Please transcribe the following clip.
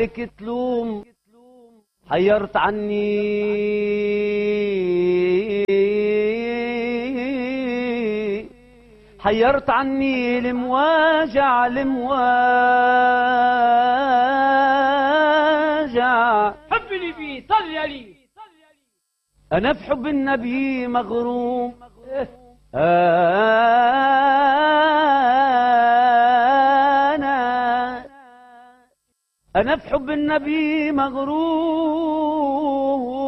تلوم حيرت عني حيرت عني المواجع المواجع حبني فيه صل عليه أنا في حب النبي مغروم أنا أنا في حب النبي مغروم